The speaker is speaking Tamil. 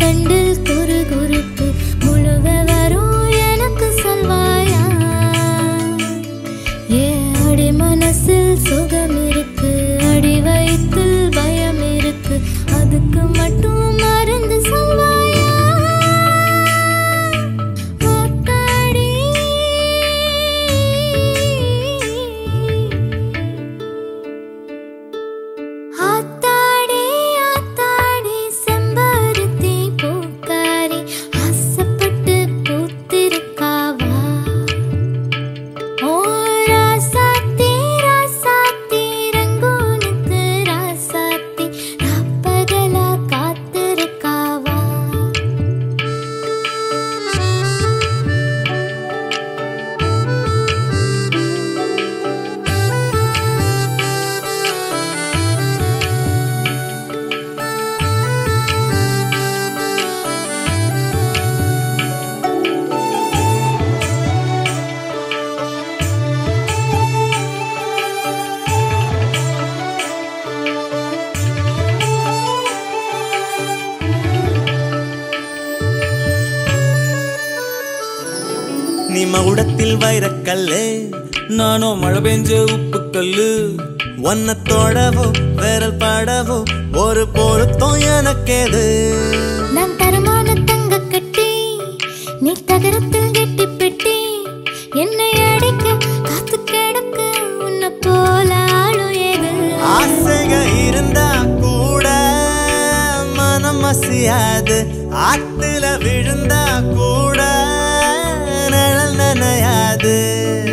தண்டில் குறு குறுப்பு முழுவ வரும் எனக்கு சொல்வாயா ஏ அடி மனசில் சுகம் இருக்கு அடி வயிற்றில் பயம் இருக்கு அதுக்கு மட்டும் மருந்து சொல்வாயா ஆத்தாடி. ஆத்தாடி ஆத்தாடி செம்பருத்தி பூக்காரி ஆசைப்பட்டு பூத்திருக்காவா ஓ ராசாத்தி ராசாத்தி ரங்கூனுக்கு ராசாத்தி ராப்பகலா காத்திருக்காவா நீ மகுடத்தில் வைரக்கல்லு நானோ மழை பெஞ்ச உப்பு கல்லு ஒன்ன தொடவோ விரல் படவோ ஒரு பொருத்தம் எனக்கேது நான் தரமான தங்க கட்டி நீ தகரத்தில் கெட்டி பெட்டி என்னை அடிக்க காத்து கிடக்க உன்னை போல ஆளும் ஏது ஆசைக இருந்தா கூட மனம் அசையாது ஆத்துல விழுந்தா கூட நிழல் நனையாது